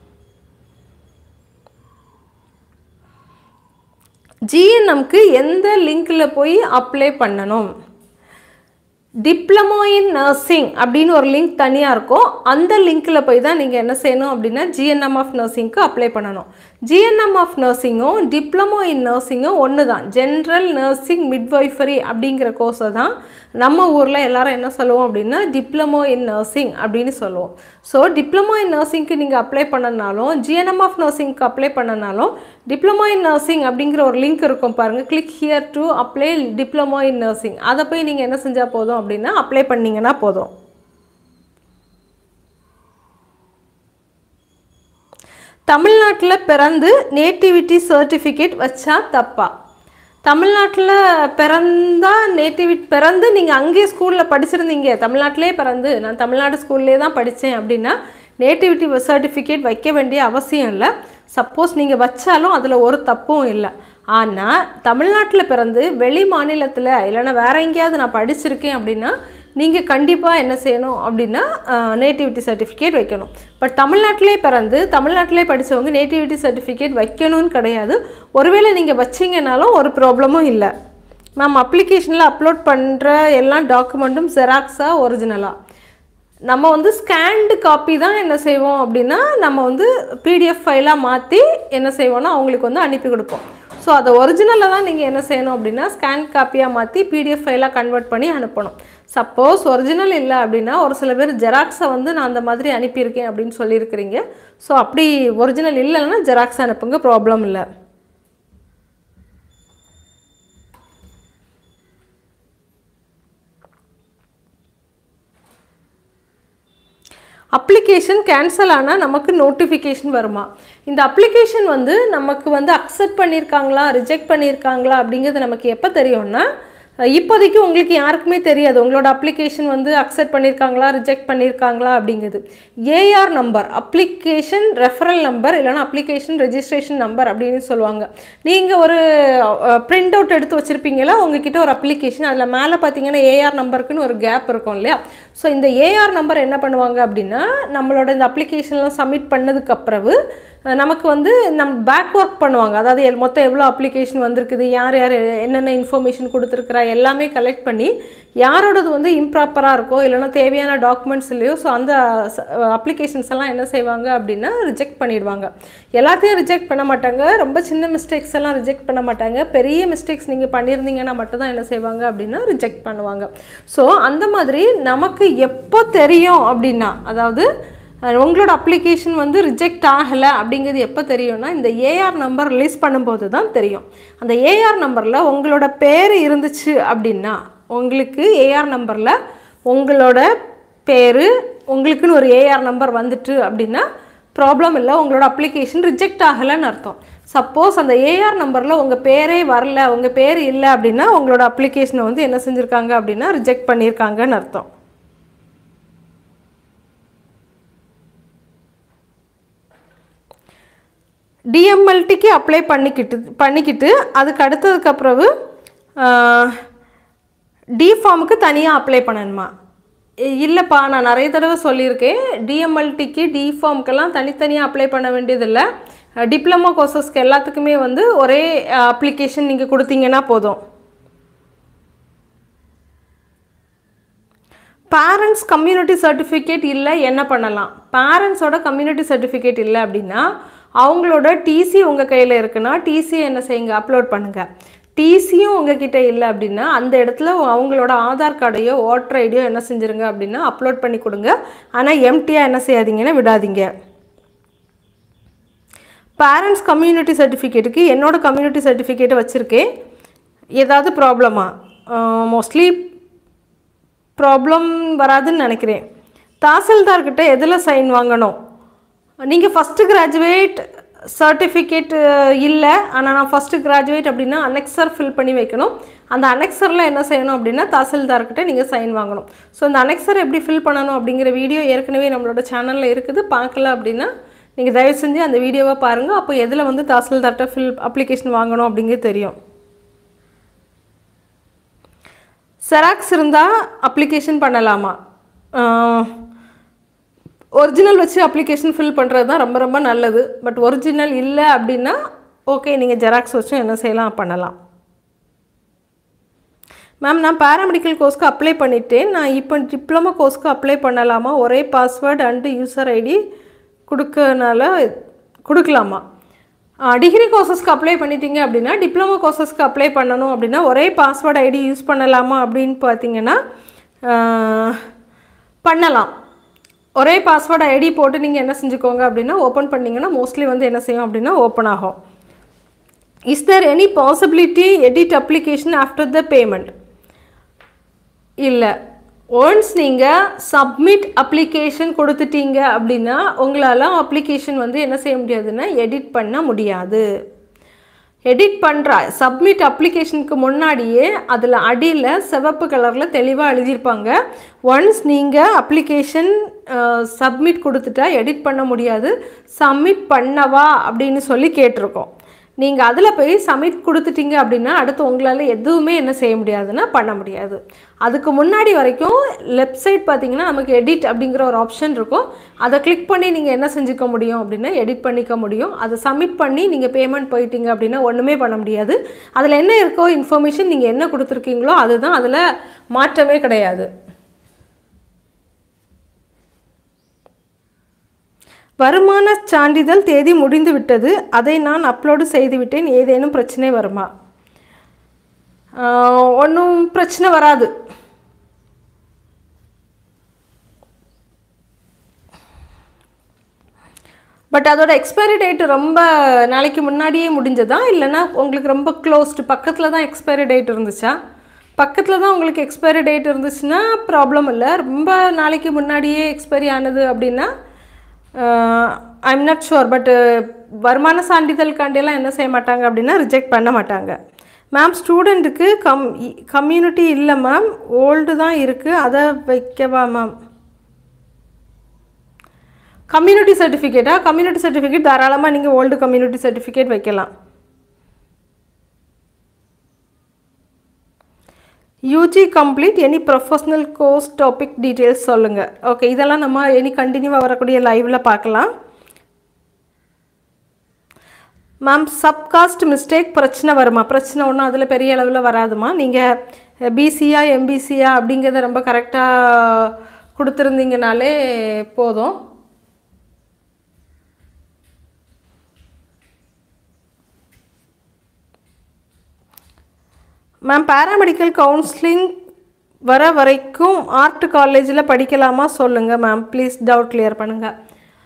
ஜிஎன்எம்க்கு எந்த லிங்க்கில் போய் அப்ளை பண்ணணும் டிப்ளமோ இன் நர்சிங் அப்படின்னு ஒரு லிங்க் தனியாக இருக்கும் அந்த லிங்க்கில் போய் தான் நீங்கள் என்ன செய்யணும் அப்படின்னா ஜிஎன்எம் ஆஃப் நர்சிங்க்கு அப்ளை பண்ணணும் ஜிஎன்எம் ஆஃப் நர்சிங்கும் டிப்ளமோ இன் நர்சிங்கும் ஒன்று தான் ஜென்ரல் நர்சிங் மிட்வைஃபரி அப்படிங்கிற கோர்ஸை தான் நம்ம ஊரில் எல்லாரும் என்ன சொல்லுவோம் அப்படின்னா டிப்ளமோ இன் நர்சிங் அப்படின்னு சொல்லுவோம் ஸோ டிப்ளமோ இன் நர்சிங்க்கு நீங்கள் அப்ளை பண்ணனாலும் ஜிஎன்எம் ஆஃப் நர்சிங்க்கு அப்ளை பண்ணனாலும் டிப்ளமோ இன் நர்சிங் அப்படிங்கிற ஒரு லிங்க் இருக்கும் பாருங்கள் click here to apply diploma in nursing அதை போய் நீங்கள் என்ன செஞ்சால் போதும் அப்படின்னா அப்ளை பண்ணீங்கன்னா போதும் தமிழ்நாட்டில் பிறந்து நேட்டிவிட்டி சர்டிஃபிகேட் வச்சா தப்பா தமிழ்நாட்டில் பிறந்தா நேட்டிவிட் பிறந்து நீங்கள் அங்கேயே ஸ்கூலில் படிச்சிருந்தீங்க தமிழ்நாட்டிலே பிறந்து நான் தமிழ்நாடு ஸ்கூல்லே தான் படித்தேன் அப்படின்னா நேட்டிவிட்டி சர்டிஃபிகேட் வைக்க வேண்டிய அவசியம் இல்லை சப்போஸ் நீங்கள் வச்சாலும் அதில் ஒரு தப்பும் இல்லை ஆனால் தமிழ்நாட்டில் பிறந்து வெளி மாநிலத்தில் இல்லைன்னா வேற எங்கேயாவது நான் படிச்சிருக்கேன் அப்படின்னா நீங்கள் கண்டிப்பாக என்ன செய்யணும் அப்படின்னா நேட்டிவிட்டி சர்டிஃபிகேட் வைக்கணும் பட் தமிழ்நாட்டிலே பிறந்து தமிழ்நாட்டிலே படித்தவங்க நேட்டிவிட்டி சர்டிஃபிகேட் வைக்கணும்னு கிடையாது ஒருவேளை நீங்கள் வச்சிங்கனாலும் ஒரு ப்ராப்ளமும் இல்லை மேம் அப்ளிகேஷனில் அப்லோட் பண்ணுற எல்லா டாக்குமெண்ட்டும் ஜெராக்ஸாக ஒரிஜினலாக நம்ம வந்து ஸ்கேன்டு காப்பி தான் என்ன செய்வோம் அப்படின்னா நம்ம வந்து பிடிஎஃப் ஃபைலாக மாற்றி என்ன செய்வோம்னா அவங்களுக்கு வந்து அனுப்பி கொடுப்போம் ஸோ அதை ஒரிஜினலில் தான் நீங்கள் என்ன செய்யணும் அப்படின்னா ஸ்கேன் காப்பியாக மாற்றி பிடிஎஃப் ஃபைலாக கன்வெர்ட் பண்ணி அனுப்பணும் சப்போஸ் ஒரிஜினல் இல்லை அப்படின்னா ஒரு சில பேர் ஜெராக்ஸை வந்து நான் அந்த மாதிரி அனுப்பியிருக்கேன் அப்படின்னு சொல்லியிருக்கிறீங்க ஸோ அப்படி ஒரிஜினல் இல்லைன்னா ஜெராக்ஸ் அனுப்புங்க ப்ராப்ளம் இல்லை அப்ளிகேஷன் கேன்சல் ஆனால் நமக்கு நோட்டிஃபிகேஷன் வருமா இந்த அப்ளிகேஷன் வந்து நமக்கு வந்து அக்செப்ட் பண்ணியிருக்காங்களா ரிஜெக்ட் பண்ணியிருக்காங்களா அப்படிங்கிறது நமக்கு எப்போ தெரியும்னா அஹ் இப்போதைக்கு உங்களுக்கு யாருக்குமே தெரியாது உங்களோட அப்ளிகேஷன் வந்து அக்செப்ட் பண்ணியிருக்காங்களா ரிஜெக்ட் பண்ணியிருக்காங்களா அப்படிங்கிறது AR number application referral number இல்லைன்னா அப்ளிகேஷன் ரெஜிஸ்ட்ரேஷன் நம்பர் அப்படின்னு சொல்லுவாங்க நீங்கள் ஒரு பிரிண்ட் அவுட் எடுத்து வச்சுருப்பீங்களா உங்ககிட்ட ஒரு அப்ளிகேஷன் அதில் மேலே பார்த்தீங்கன்னா ஏஆர் நம்பருக்குன்னு ஒரு கேப் இருக்கும் இல்லையா ஸோ இந்த ஏஆர் நம்பர் என்ன பண்ணுவாங்க அப்படின்னா நம்மளோட இந்த அப்ளிகேஷன்லாம் சப்மிட் பண்ணதுக்கு அப்புறவு அஹ் நமக்கு வந்து நம்ம பேக் ஒர்க் பண்ணுவாங்க அதாவது எல்- மொத்தம் எவ்வளோ அப்ளிகேஷன் வந்திருக்குது யார் யார் என்னென்ன இன்ஃபர்மேஷன் கொடுத்துருக்குறா எல்லாமே கலெக்ட் பண்ணி யாரோடது வந்து இம்ப்ராப்பராக இருக்கோ இல்லைன்னா தேவையான டாக்குமெண்ட்ஸ் இல்லையோ ஸோ அந்த அப்ளிகேஷன்ஸ் எல்லாம் என்ன செய்வாங்க அப்படின்னா ரிஜெக்ட் பண்ணிடுவாங்க எல்லாத்தையும் ரிஜெக்ட் பண்ண மாட்டாங்க ரொம்ப சின்ன மிஸ்டேக்ஸ் எல்லாம் ரிஜெக்ட் பண்ண மாட்டாங்க பெரிய மிஸ்டேக்ஸ் நீங்கள் பண்ணியிருந்தீங்கன்னா மட்டும் தான் என்ன செய்வாங்க அப்படின்னா ரிஜெக்ட் பண்ணுவாங்க ஸோ அந்த மாதிரி நமக்கு எப்போ தெரியும் அப்படின்னா அதாவது அஹ் உங்களோட அப்ளிகேஷன் வந்து ரிஜெக்ட் ஆகலை அப்படிங்கிறது எப்போ தெரியும்னா இந்த ஏஆர் நம்பர் ரிலீஸ் பண்ணும்போது தான் தெரியும் அந்த ஏஆர் நம்பரில் உங்களோட பேர் இருந்துச்சு அப்படின்னா உங்களுக்கு ஏஆர் நம்பரில் உங்களோட பேர் உங்களுக்குன்னு ஒரு ஏஆர் நம்பர் வந்துட்டு அப்படின்னா ப்ராப்ளம் இல்லை உங்களோட அப்ளிகேஷன் ரிஜெக்ட் ஆகலைன்னு அர்த்தம் சப்போஸ் அந்த ஏஆர் நம்பரில் உங்கள் பேரே வரல உங்கள் பேர் இல்லை அப்படின்னா உங்களோட அப்ளிகேஷனை வந்து என்ன செஞ்சுருக்காங்க அப்படின்னா ரிஜெக்ட் பண்ணியிருக்காங்கன்னு அர்த்தம் டிஎம்எல்டிக்கு அப்ளை பண்ணிக்கிட்டு பண்ணிக்கிட்டு அதுக்கு அடுத்ததுக்கு அப்புறவு டி ஃபார்முக்கு தனியாக அப்ளை பண்ணணுமா இ- இல்லைப்பா நான் நிறைய தடவை சொல்லியிருக்கேன் டிஎம்எல்டிக்கு டி ஃபார்முக்கெல்லாம் தனித்தனியாக அப்ளை பண்ண வேண்டியதில்லை டிப்ளமோ கோர்சஸ்க்கு எல்லாத்துக்குமே வந்து ஒரே அப்ளிகேஷன் நீங்கள் கொடுத்தீங்கன்னா போதும் பேரண்ட்ஸ் கம்யூனிட்டி சர்டிஃபிகேட் இல்லை என்ன பண்ணலாம் பேரண்ட்ஸோட கம்யூனிட்டி சர்டிஃபிகேட் இல்லை அப்படின்னா அவங்களோட டிசி உங்கள் கையில் இருக்குன்னா டிசி என்ன செய்யுங்க அப்லோட் பண்ணுங்கள் டிசியும் உங்ககிட்ட இல்லை அப்படின்னா அந்த இடத்துல அவங்களோட ஆதார் கார்டையோ ஓட்டர் ஐடியோ என்ன செஞ்சுருங்க அப்படின்னா அப்லோட் பண்ணி கொடுங்க ஆனால் எம்டியாக என்ன செய்யாதீங்கன்னா விடாதீங்க பேரண்ட்ஸ் கம்யூனிட்டி சர்டிஃபிகேட்டுக்கு என்னோட கம்யூனிட்டி சர்டிஃபிகேட்டை வச்சுருக்கேன் ஏதாவது ப்ராப்ளமா மோஸ்ட்லி ப்ராப்ளம் வராதுன்னு நினைக்கிறேன் தாசில்தார்கிட்ட எதில் சைன் வாங்கணும் நீங்கள் ஃபஸ்ட்டு கிராஜுவேட் சர்டிஃபிகேட் இல்லை ஆனால் நான் ஃபஸ்ட்டு கிராஜுவேட் அப்படின்னா அனெக்சர் ஃபில் பண்ணி வைக்கணும் அந்த அனெக்சரில் என்ன செய்யணும் அப்படின்னா தாசில்தார்கிட்ட நீங்கள் சைன் வாங்கணும் ஸோ அந்த அனெக்சர் எப்படி ஃபில் பண்ணணும் அப்படிங்கிற வீடியோ ஏற்கனவே நம்மளோட சேனலில் இருக்குது பார்க்கல அப்படின்னா நீங்கள் தயவு செஞ்சு அந்த வீடியோவை பாருங்கள் அப்போ எதில் வந்து தாசில்தார்கிட்ட ஃபில் அப்ளிகேஷன் வாங்கணும் அப்படிங்கிறது தெரியும் செராக்ஸ் இருந்தால் அப்ளிகேஷன் பண்ணலாமா ஒரிஜினல் வச்சு அப்ளிகேஷன் ஃபில் பண்ணுறது தான் ரொம்ப ரொம்ப நல்லது பட் ஒரிஜினல் இல்லை அப்படின்னா ஓகே நீங்கள் ஜெராக்ஸ் வச்சும் என்ன செய்யலாம் பண்ணலாம் மேம் நான் பேராமெடிக்கல் கோர்ஸ்க்கு அப்ளை பண்ணிட்டேன் நான் இப்போ டிப்ளமோ கோர்ஸ்க்கு அப்ளை பண்ணலாமா ஒரே பாஸ்வேர்டு அண்டு யூசர் ஐடி கொடுக்கறனால கொடுக்கலாமா டிகிரி கோர்சஸ்க்கு அப்ளை பண்ணிட்டீங்க அப்படின்னா டிப்ளமோ கோர்சஸ்க்கு அப்ளை பண்ணணும் அப்படின்னா ஒரே பாஸ்வேர்டு ஐடி யூஸ் பண்ணலாமா அப்படின்னு பார்த்தீங்கன்னா ஆஹ், பண்ணலாம் ஒரே பாஸ்வேர்டு ஐடி போட்டு நீங்கள் என்ன செஞ்சுக்கோங்க அப்படின்னா ஓப்பன் பண்ணிங்கன்னா மோஸ்ட்லி வந்து என்ன செய்யும் அப்படின்னா ஓப்பன் ஆகும் is there any possibility edit application after the payment இல்லை ஒன்ஸ் நீங்கள் சப்மிட் அப்ளிகேஷன் கொடுத்துட்டீங்க அப்படின்னா உங்களால் அப்ளிகேஷன் வந்து என்ன செய்ய முடியாதுன்னா எடிட் பண்ண முடியாது எடிட் பண்ணுற சப்மிட் அப்ளிகேஷனுக்கு முன்னாடியே அதில் அடியில் சிவப்பு கலரில் தெளிவாக எழுதியிருப்பாங்க ஒன்ஸ் நீங்கள் அப்ளிகேஷன் சப்மிட் கொடுத்துட்டா எடிட் பண்ண முடியாது சப்மிட் பண்ணவா அப்படின்னு சொல்லி கேட்டிருக்கோம் நீங்கள் அதில் போய் சப்மிட் கொடுத்துட்டீங்க அப்படின்னா அடுத்து உங்களால் எதுவுமே என்ன செய்ய முடியாதுன்னா பண்ண முடியாது அதுக்கு முன்னாடி வரைக்கும் லெஃப்ட் சைட் பார்த்தீங்கன்னா நமக்கு எடிட் அப்படிங்கிற ஒரு ஆப்ஷன் இருக்கும் அதை கிளிக் பண்ணி நீங்கள் என்ன செஞ்சுக்க முடியும் அப்படின்னா எடிட் பண்ணிக்க முடியும் அதை சப்மிட் பண்ணி நீங்கள் பேமெண்ட் போயிட்டீங்க அப்படின்னா ஒன்றுமே பண்ண முடியாது அதில் என்ன இருக்கோ இன்ஃபர்மேஷன் நீங்கள் என்ன கொடுத்துருக்கீங்களோ அதுதான் அதில் மாற்றமே கிடையாது வருமான சான்றிதழ் தேதி முடிந்து விட்டது அதை நான் அப்லோடு செய்து விட்டேன் ஏதேனும் பிரச்சனை வருமா ஒன்றும் பிரச்சனை வராது பட் அதோட எக்ஸ்பைரி டேட் ரொம்ப நாளைக்கு முன்னாடியே முடிஞ்சதா இல்லைன்னா உங்களுக்கு ரொம்ப க்ளோஸ்டு பக்கத்தில் தான் எக்ஸ்பைரி டேட் இருந்துச்சா பக்கத்தில் தான் உங்களுக்கு எக்ஸ்பைரி டேட் இருந்துச்சுன்னா ப்ராப்ளம் இல்லை ரொம்ப நாளைக்கு முன்னாடியே எக்ஸ்பைரி ஆனது அப்படின்னா ஐம் நாட் ஷுர் பட் வருமான சான்றிதழ்காண்டியெல்லாம் என்ன செய்ய மாட்டாங்க அப்படின்னா ரிஜெக்ட் பண்ண மாட்டாங்க மேம் ஸ்டூடெண்ட்டுக்கு கம் கம்யூனிட்டி இல்லை மேம் ஓல்டு தான் இருக்குது அதை வைக்கவா மேம் கம்யூனிட்டி சர்டிஃபிகேட்டா கம்யூனிட்டி சர்டிஃபிகேட் தாராளமாக நீங்கள் ஓல்டு கம்யூனிட்டி சர்டிஃபிகேட் வைக்கலாம் UG complete any professional course topic details சொல்லுங்கள் ஓகே இதெல்லாம் நம்ம எனி கண்டினியூவாக வரக்கூடிய லைவில் பார்க்கலாம் மேம் சப்காஸ்ட் மிஸ்டேக் பிரச்சனை வருமா பிரச்சனை ஒன்றும் அதில் பெரிய அளவில் வராதுமா நீங்கள் பிசியா எம்பிசியா அப்படிங்கிறத ரொம்ப கரெக்டாக கொடுத்துருந்தீங்கனாலே போதும் மேம் பேராமெடிக்கல் கவுன்சிலிங் வர வரைக்கும் ஆர்ட் காலேஜில் படிக்கலாமா சொல்லுங்கள் மேம் ப்ளீஸ் டவுட் கிளியர் பண்ணுங்கள்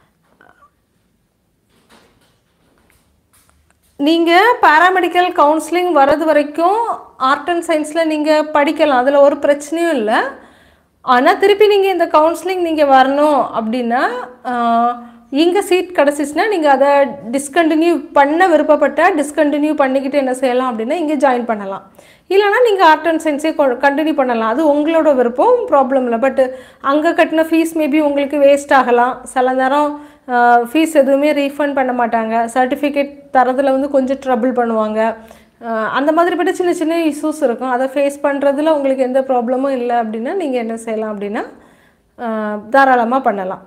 நீங்கள் பேராமெடிக்கல் கவுன்சிலிங் வரது வரைக்கும் ஆர்ட் அண்ட் சயின்ஸில் நீங்கள் படிக்கலாம் அதில் ஒரு பிரச்சனையும் இல்லை ஆனால் திருப்பி நீங்கள் இந்த கவுன்சிலிங் நீங்கள் வரணும் அப்படின்னா இங்கே சீட் கிடச்சிச்சின்னா நீங்கள் அதை டிஸ்கண்டினியூ பண்ண விருப்பப்பட்டால் டிஸ்கண்டினியூ பண்ணிக்கிட்டு என்ன செய்யலாம் அப்படின்னா இங்கே ஜாயின் பண்ணலாம் இல்லைனா நீங்கள் ஆர்ட் அண்ட் சயின்ஸே கண்டினியூ பண்ணலாம் அது உங்களோட விருப்பம் ப்ராப்ளம் இல்லை பட் அங்கே கட்டின ஃபீஸ் மேபி உங்களுக்கு வேஸ்ட் ஆகலாம் சில நேரம் ஃபீஸ் எதுவுமே ரீஃபண்ட் பண்ண மாட்டாங்க சர்டிஃபிகேட் தரதில் வந்து கொஞ்சம் ட்ரபிள் பண்ணுவாங்க அஹ் அந்த மாதிரிப்பட்ட சின்ன சின்ன இஷ்யூஸ் இருக்கும் அதை ஃபேஸ் பண்ணுறதுல உங்களுக்கு எந்த ப்ராப்ளமும் இல்லை அப்படின்னா நீங்கள் என்ன செய்யலாம் அப்படின்னா அஹ் தாராளமாக பண்ணலாம்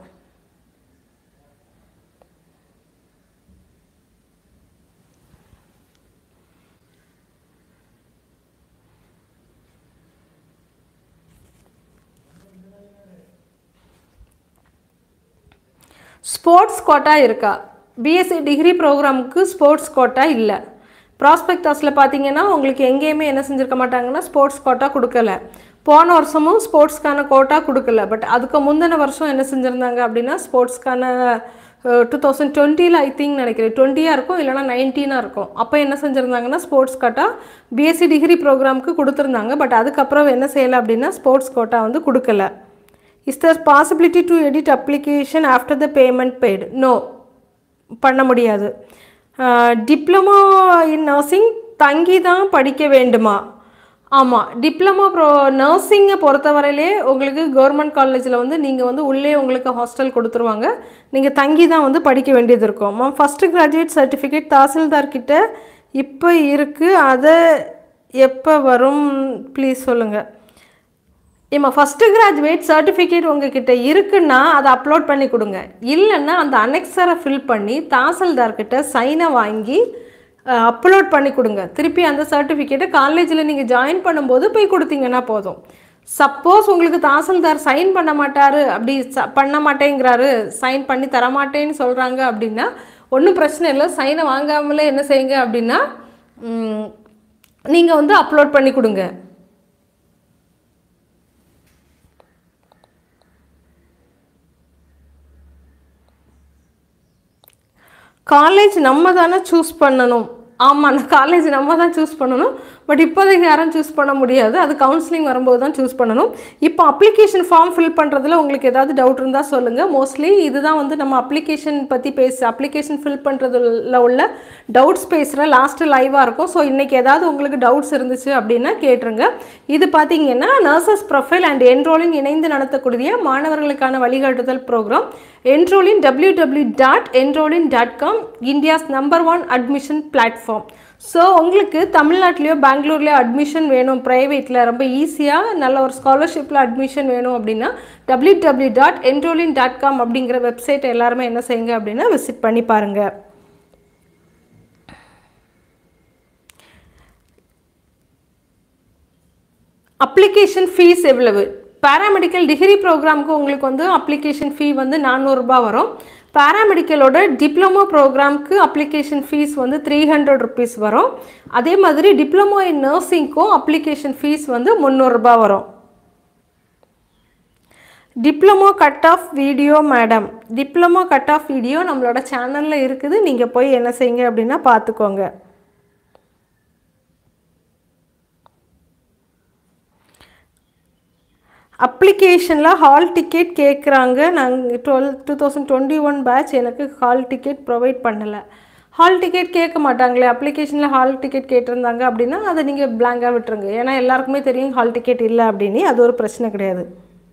ஸ்போர்ட்ஸ் கோட்டா இருக்கா பிஎஸ்சி டிகிரி ப்ரோக்ராமுக்கு ஸ்போர்ட்ஸ் கோட்டா இல்லை ப்ராஸ்பெக்டாஸில் பார்த்தீங்கன்னா உங்களுக்கு எங்கேயுமே என்ன செஞ்சுருக்க மாட்டாங்கன்னா ஸ்போர்ட்ஸ் கோட்டா கொடுக்கல போன வருஷமும் ஸ்போர்ட்ஸ்க்கான கோட்டா கொடுக்கல பட் அதுக்கு முந்தின வருஷம் என்ன செஞ்சுருந்தாங்க அப்படின்னா ஸ்போர்ட்ஸ்க்கான டூ தௌசண்ட் டுவெண்ட்டியில் ஐ திங்க் நினைக்கிறேன் டுவெண்ட்டியாக இருக்கும் இல்லைனா நைன்டீனாக இருக்கும் அப்போ என்ன செஞ்சுருந்தாங்கன்னா ஸ்போர்ட்ஸ் கோட்டா பிஎஸ்சி டிகிரி ப்ரோக்ராமுக்கு கொடுத்துருந்தாங்க பட் அதுக்கப்புறம் என்ன செய்யலை அப்படின்னா ஸ்போர்ட்ஸ் கோட்டா வந்து கொடுக்கல is there possibility to edit application after the payment paid no பண்ண முடியாது டிப்ளமோ இன் நர்சிங் தங்கி தான் படிக்க வேண்டுமா ஆமாம் டிப்ளமோ ப்ரோ நர்சிங்கை பொறுத்தவரையிலே உங்களுக்கு கவர்மெண்ட் காலேஜில் வந்து நீங்கள் வந்து உள்ளே உங்களுக்கு ஹாஸ்டல் கொடுத்துருவாங்க நீங்கள் தங்கி தான் வந்து படிக்க வேண்டியது இருக்கும் மேம் ஃபஸ்ட்டு கிராஜுவேட் சர்டிஃபிகேட் தாசில்தார் கிட்ட இப்போ இருக்குது அதை எப்போ வரும் ப்ளீஸ் சொல்லுங்கள் ஏம்மா ஃபஸ்ட்டு கிராஜுவேட் சர்டிஃபிகேட் உங்ககிட்ட இருக்குன்னா அதை அப்லோட் பண்ணி கொடுங்க இல்லைன்னா அந்த அனெக்ஸரை ஃபில் பண்ணி தாசில்தார்கிட்ட சைனை வாங்கி அப்லோட் பண்ணி கொடுங்க திருப்பி அந்த சர்டிஃபிகேட்டை காலேஜில் நீங்கள் ஜாயின் பண்ணும்போது போய் கொடுத்தீங்கன்னா போதும் சப்போஸ் உங்களுக்கு தாசில்தார் சைன் பண்ண மாட்டாரு அப்படி ச பண்ண மாட்டேங்கிறாரு சைன் பண்ணி தரமாட்டேன்னு சொல்கிறாங்க அப்படின்னா ஒன்றும் பிரச்சனை இல்லை சைனை வாங்காமலே என்ன செய்யுங்க அப்படின்னா நீங்கள் வந்து அப்லோட் பண்ணி கொடுங்க காலேஜ் நம்ம தானே சூஸ் பண்ணணும் ஆமாம் காலேஜ் நம்ம தான் சூஸ் பண்ணணும் பட் இப்போதைக்கு யாரும் சூஸ் பண்ண முடியாது அது கவுன்சிலிங் வரும்போது தான் சூஸ் பண்ணணும் இப்போ அப்ளிகேஷன் ஃபார்ம் ஃபில் பண்ணுறதுல உங்களுக்கு ஏதாவது டவுட் இருந்தால் சொல்லுங்கள் மோஸ்ட்லி இதுதான் வந்து நம்ம அப்ளிகேஷன் பற்றி பேச அப்ளிகேஷன் ஃபில் பண்ணுறதுல உள்ள டவுட்ஸ் பேசுகிற லாஸ்ட்டு லைவாக இருக்கும் ஸோ இன்றைக்கி ஏதாவது உங்களுக்கு டவுட்ஸ் இருந்துச்சு அப்படின்னா கேட்டுருங்க இது பார்த்தீங்கன்னா நர்சஸ் ப்ரொஃபைல் அண்ட் என்ரோலின் இணைந்து நடத்தக்கூடிய மாணவர்களுக்கான வழிகாட்டுதல் program Enrollin W W dot Enrollin dot com India's number one admission platform so உங்களுக்கு தமிழ்நாட்டிலையோ பெங்களூர்லேயோ அட்மிஷன் வேணும் ப்ரைவேட்டில் ரொம்ப ஈஸியாக நல்ல ஒரு ஸ்காலர்ஷிப்பில் அட்மிஷன் வேணும் அப்படின்னா W W dot Enrollin dot com அப்படிங்கிற வெப்சைட் எல்லாருமே என்ன செய்யுங்க அப்படின்னா விசிட் பண்ணி பாருங்கள் அப்ளிகேஷன் ஃபீஸ் எவ்வளவு பேராமெடிக்கல் டிகிரி ப்ரோக்ராமுக்கு உங்களுக்கு வந்து அப்ளிகேஷன் ஃபீ வந்து நானூறுரூபா வரும் பேராமெடிக்கலோட டிப்ளமோ ப்ரோக்ராம்க்கு அப்ளிகேஷன் ஃபீஸ் வந்து த்ரீ ஹண்ட்ரட் ருபீஸ் வரும் அதே மாதிரி டிப்ளமோ இன் நர்சிங்க்கும் அப்ளிகேஷன் ஃபீஸ் வந்து முந்நூறுரூபா வரும் diploma cut off video madam diploma cut off video நம்மளோட சேனலில் இருக்குது நீங்கள் போய் என்ன செய்யுங்க அப்படின்னா பார்த்துக்கோங்க அப்ளிகேஷனில் ஹால் டிக்கெட் கேட்குறாங்க நாங்கள் twelve two thousand twenty one batch எனக்கு ஹால் டிக்கெட் ப்ரொவைட் பண்ணலை ஹால் டிக்கெட் கேட்க மாட்டாங்களே அப்ளிகேஷனில் ஹால் டிக்கெட் கேட்டிருந்தாங்க அப்படின்னா அதை நீங்கள் பிளாங்காக விட்டுருங்க ஏன்னா எல்லாருக்குமே தெரியும் ஹால் டிக்கெட் இல்லை அப்படின்னு அது ஒரு பிரச்சனை கிடையாது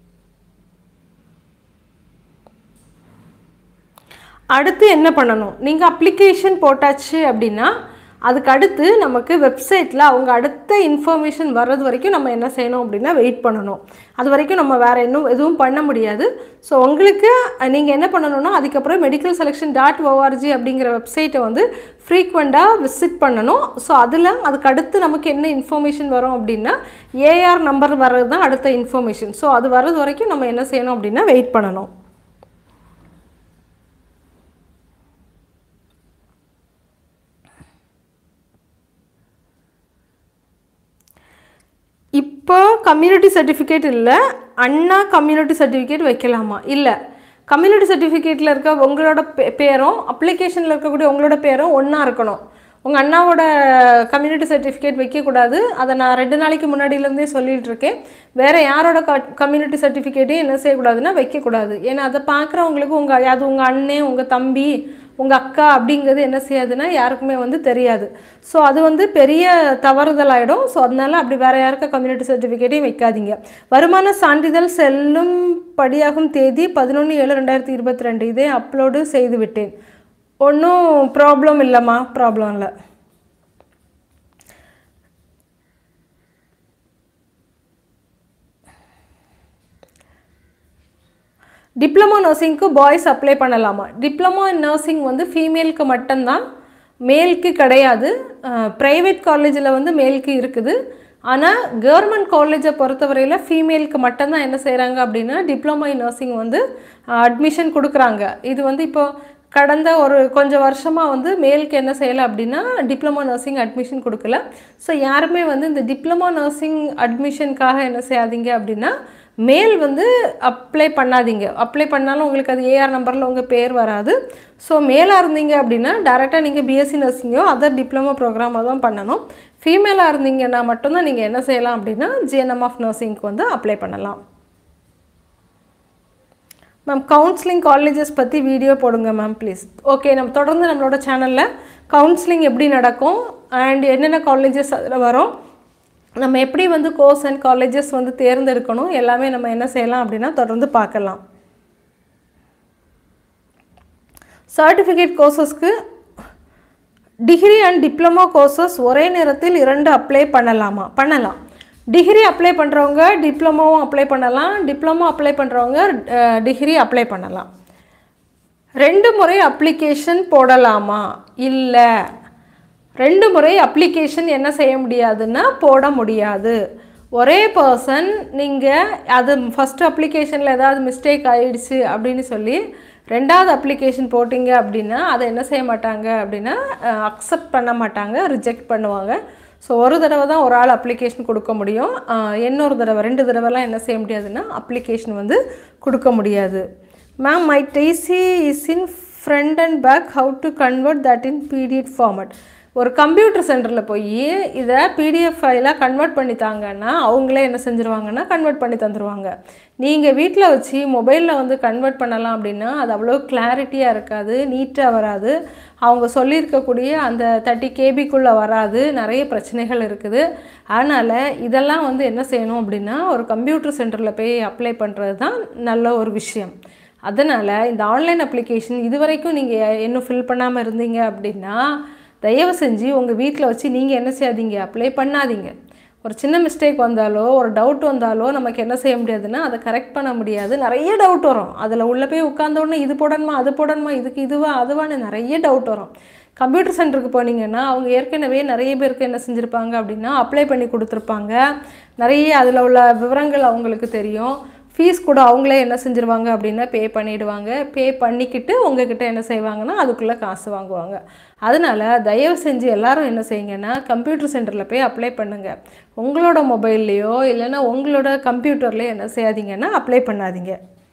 அடுத்து என்ன பண்ணணும் நீங்கள் அப்ளிகேஷன் போட்டாச்சு அப்படின்னா அதுக்கு அடுத்து நமக்கு வெப்சைட்டில் அவங்க அடுத்த இன்ஃபர்மேஷன் வர்றது வரைக்கும் நம்ம என்ன செய்யணும் அப்படின்னா வெயிட் பண்ணணும் அது வரைக்கும் நம்ம வேறு இன்னும் எதுவும் பண்ண முடியாது ஸோ உங்களுக்கு நீங்கள் என்ன பண்ணணும்னா அதுக்கப்புறம் மெடிக்கல் செலெக்ஷன் டாட் ஓஆர்ஜி அப்படிங்கிற வெப்சைட்டை வந்து ஃப்ரீக்வெண்ட்டாக விசிட் பண்ணணும் ஸோ அதில் அதுக்கு அடுத்து நமக்கு என்ன இன்ஃபர்மேஷன் வரும் அப்படின்னா ஏஆர் நம்பர் வர்றது தான் அடுத்த இன்ஃபர்மேஷன் ஸோ அது வர்றது வரைக்கும் நம்ம என்ன செய்யணும் அப்படின்னா வெயிட் பண்ணணும் இப்போ கம்யூனிட்டி சர்டிஃபிகேட் இல்லை அண்ணா கம்யூனிட்டி சர்டிஃபிகேட் வைக்கலாமா இல்லை கம்யூனிட்டி சர்டிஃபிகேட்டில் இருக்க உங்களோட பே- பேரும் அப்ளிகேஷனில் இருக்கக்கூடிய உங்களோட பேரும் ஒன்றா இருக்கணும் உங்கள் அண்ணாவோட கம்யூனிட்டி சர்டிஃபிகேட் வைக்கக்கூடாது அதை நான் ரெண்டு நாளைக்கு முன்னாடியிலேருந்தே சொல்லிட்டு இருக்கேன் வேறு யாரோட க கம்யூனிட்டி சர்டிஃபிகேட்டையும் என்ன செய்யக்கூடாதுன்னா வைக்கக்கூடாது ஏன்னா அதை பார்க்குறவங்களுக்கு உங்கள் அது உங்கள் அண்ணன் உங்கள் தம்பி உங்கள் அக்கா அப்படிங்கிறது என்ன செய்யாதுன்னா யாருக்குமே வந்து தெரியாது ஸோ அது வந்து பெரிய தவறுதலாயிடும் ஸோ அதனால அப்படி வேற யாருக்கும் கம்யூனிட்டி சர்டிஃபிகேட்டையும் வைக்காதீங்க வருமான சான்றிதழ் செல்லும் படியாகும் தேதி பதினொன்று ஏழு ரெண்டாயிரத்தி இருபத்தி ரெண்டு இதே அப்லோடு செய்து விட்டேன் ஒன்றும் ப்ராப்ளம் இல்லைம்மா ப்ராப்ளம் இல்லை டிப்ளமோ நர்சிங்க்கு பாய்ஸ் அப்ளை பண்ணலாமா டிப்ளமோ இன் நர்சிங் வந்து ஃபீமேலுக்கு மட்டும்தான் மேலுக்கு கிடையாது ப்ரைவேட் காலேஜில் வந்து மேலுக்கு இருக்குது ஆனால் கவர்மெண்ட் காலேஜை பொறுத்தவரையில் ஃபீமேலுக்கு மட்டும்தான் என்ன செய்கிறாங்க அப்படின்னா டிப்ளமோ இன் நர்சிங் வந்து அட்மிஷன் கொடுக்குறாங்க இது வந்து இப்போ கடந்த ஒரு கொஞ்சம் வருஷமாக வந்து மேலுக்கு என்ன செய்யலை அப்படின்னா டிப்ளமோ நர்சிங் அட்மிஷன் கொடுக்கல ஸோ யாருமே வந்து இந்த டிப்ளமோ நர்சிங் அட்மிஷனுக்காக என்ன செய்யாதீங்க அப்படின்னா மேல் வந்து அப்ளை பண்ணாதீங்க அப்ளை பண்ணாலும் உங்களுக்கு அது ஏஆர் நம்பரில் உங்கள் பேர் வராது ஸோ மேலாக இருந்தீங்க அப்படின்னா டேரெக்டாக நீங்கள் பிஎஸ்சி நர்சிங்கோ அதர் டிப்ளமோ ப்ரோக்ராமோ தான் பண்ணணும் ஃபீமேலாக இருந்தீங்கன்னா மட்டும்தான் நீங்கள் என்ன செய்யலாம் அப்படின்னா ஜிஎன்எம் ஆஃப் நர்சிங்க்கு வந்து அப்ளை பண்ணலாம் மேம் கவுன்சிலிங் காலேஜஸ் பற்றி வீடியோ போடுங்க மேம் ப்ளீஸ் ஓகே நம்ம தொடர்ந்து நம்மளோட சேனலில் கவுன்சிலிங் எப்படி நடக்கும் அண்ட் என்னென்ன காலேஜஸ் அதில் வரும் நம்ம எப்படி வந்து கோர்ஸ் அண்ட் காலேஜஸ் வந்து தேர்ந்தெடுக்கணும் எல்லாமே நம்ம என்ன செய்யலாம் அப்படின்னா தொடர்ந்து பார்க்கலாம் சர்டிஃபிகேட் கோர்சஸ்க்கு டிகிரி அண்ட் டிப்ளமோ கோர்சஸ் ஒரே நேரத்தில் இரண்டு அப்ளை பண்ணலாமா பண்ணலாம் டிகிரி அப்ளை பண்ணுறவங்க டிப்ளமோவும் அப்ளை பண்ணலாம் டிப்ளமோ அப்ளை பண்ணுறவங்க டிகிரி அப்ளை பண்ணலாம் ரெண்டு முறை அப்ளிகேஷன் போடலாமா இல்லை ரெண்டு முறை அப்ளிகேஷன் என்ன செய்ய முடியாதுன்னா போட முடியாது ஒரே பர்சன் நீங்கள் அது ஃபஸ்ட் அப்ளிகேஷனில் ஏதாவது மிஸ்டேக் ஆயிடுச்சு அப்படின்னு சொல்லி ரெண்டாவது அப்ளிகேஷன் போட்டிங்க அப்படின்னா அதை என்ன செய்ய மாட்டாங்க அப்படின்னா அக்செப்ட் பண்ண மாட்டாங்க ரிஜெக்ட் பண்ணுவாங்க ஸோ ஒரு தடவை தான் ஒரு ஆள் அப்ளிகேஷன் கொடுக்க முடியும் அஹ், இன்னொரு தடவை ரெண்டு தடவைலாம் என்ன செய்ய முடியாதுன்னா அப்ளிகேஷன் வந்து கொடுக்க முடியாது ma'am my TC is in front and back how to convert that in PDF format ஒரு கம்ப்யூட்டர் சென்டரில் போய் இதை பிடிஎஃப் ஃபைலாக கன்வெர்ட் பண்ணி தாங்கன்னா அவங்களே என்ன செஞ்சுருவாங்கன்னா கன்வெர்ட் பண்ணி தந்துடுவாங்க நீங்கள் வீட்டில் வச்சு மொபைலில் வந்து கன்வெர்ட் பண்ணலாம் அப்படின்னா அது அவ்வளோ கிளாரிட்டியாக இருக்காது நீட்டாக வராது அவங்க சொல்லியிருக்கக்கூடிய அந்த தேர்ட்டி கேபிக்குள்ளே வராது நிறைய பிரச்சனைகள் இருக்குது அதனால் இதெல்லாம் வந்து என்ன செய்யணும் அப்படின்னா ஒரு கம்ப்யூட்டர் சென்டரில் போய் அப்ளை பண்ணுறது தான் நல்ல ஒரு விஷயம் அதனால் இந்த ஆன்லைன் அப்ளிகேஷன் இது வரைக்கும் நீங்கள் இன்னும் ஃபில் பண்ணாமல் இருந்தீங்க அப்படின்னா தயவு செஞ்சு உங்கள் வீட்டில் வச்சு நீங்கள் என்ன செய்யாதீங்க அப்ளை பண்ணாதீங்க ஒரு சின்ன மிஸ்டேக் வந்தாலோ ஒரு டவுட் வந்தாலோ நமக்கு என்ன செய்ய முடியாதுன்னா அதை கரெக்ட் பண்ண முடியாது நிறைய டவுட் வரும் அதில் உள்ளே போய் உட்கார்ந்த உடனே இது போடணுமா அது போடணுமா இதுக்கு இதுவா அதுவான்னு நிறைய டவுட் வரும் கம்ப்யூட்டர் சென்டருக்கு போனீங்கன்னா அவங்க ஏற்கனவே நிறைய பேருக்கு என்ன செஞ்சுருப்பாங்க அப்படின்னா அப்ளை பண்ணி கொடுத்துருப்பாங்க நிறைய அதில் உள்ள விவரங்கள் அவங்களுக்கு தெரியும் ஃபீஸ் கூட அவங்களே என்ன செஞ்சுருவாங்க அப்படின்னா பே பண்ணிடுவாங்க பே பண்ணிக்கிட்டு உங்ககிட்ட என்ன செய்வாங்கன்னா அதுக்குள்ளே காசு வாங்குவாங்க அதனால் தயவு செஞ்சு எல்லாரும் என்ன செய்யுங்கன்னா கம்ப்யூட்டர் சென்டரில் போய் அப்ளை பண்ணுங்கள் உங்களோட மொபைல்லையோ இல்லைன்னா உங்களோட கம்ப்யூட்டர்லேயோ என்ன செய்யாதீங்கன்னா அப்ளை பண்ணாதீங்க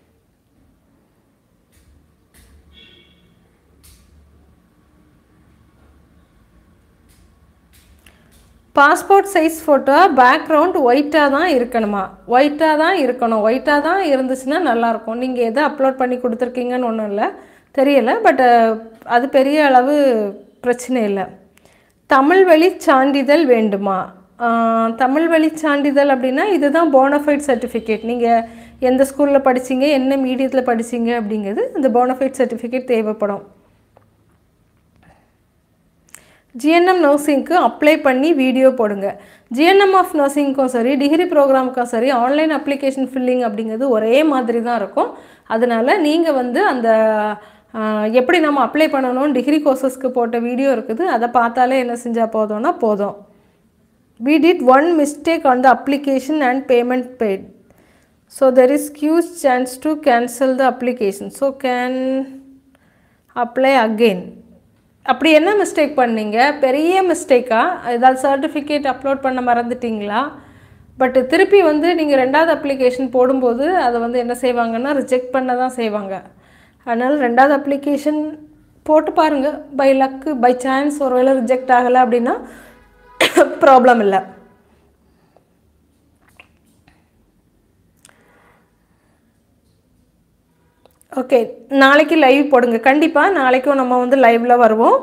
பாஸ்போர்ட் சைஸ் ஃபோட்டோ பேக்ரவுண்ட் ஒயிட்டாக தான் இருக்கணுமா ஒயிட்டாக தான் இருக்கணும் ஒயிட்டாக தான் இருந்துச்சுன்னா நல்லாயிருக்கும் நீங்கள் எதை அப்லோட் பண்ணி கொடுத்துருக்கீங்கன்னு ஒன்றும் இல்லை தெரியலை பட் அது பெரிய அளவு பிரச்சனை இல்லை தமிழ் வழி சான்றிதழ் வேண்டுமா ஆஹ், தமிழ் வழி சான்றிதழ் அப்படின்னா இதுதான் போனஃபைட் சர்டிஃபிகேட் நீங்கள் எந்த ஸ்கூலில் படிச்சீங்க என்ன மீடியத்தில் படிச்சீங்க அப்படிங்கிறது இந்த போனஃபைட் சர்டிஃபிகேட் தேவைப்படும் ஜிஎன்எம் நர்சிங்க்கு அப்ளை பண்ணி வீடியோ போடுங்க ஜிஎன்எம் ஆஃப் நர்சிங்க்கும் சரி டிகிரி ப்ரோக்ராமுக்கும் சரி ஆன்லைன் அப்ளிகேஷன் ஃபில்லிங் அப்படிங்கிறது ஒரே மாதிரி தான் இருக்கும் அதனால நீங்கள் வந்து அந்த ஆஹ், எப்படி நம்ம அப்ளை பண்ணணும் டிகிரி கோர்சஸ்க்கு போட்ட வீடியோ இருக்குது அதை பார்த்தாலே என்ன செஞ்சால் போதும்னா போதும் we did one mistake on the application and payment paid so there is huge chance to cancel the application so can apply again அப்படி என்ன மிஸ்டேக் பண்ணீங்க பெரிய மிஸ்டேக்கா ஏதாவது சர்டிஃபிகேட் அப்லோட் பண்ண மறந்துட்டீங்களா பட் திருப்பி வந்து நீங்கள் ரெண்டாவது அப்ளிகேஷன் போடும்போது அதை வந்து என்ன செய்வாங்கன்னா ரிஜெக்ட் பண்ண தான் செய்வாங்க அதனால் ரெண்டாவது அப்ளிகேஷன் போட்டு பாருங்கள் பை லக்கு பை சான்ஸ் ஒருவேளை ரிஜெக்ட் ஆகலை அப்படின்னா ப்ராப்ளம் இல்லை ஓகே நாளைக்கு லைவ் போடுங்க கண்டிப்பாக நாளைக்கும் நம்ம வந்து லைவில் வருவோம்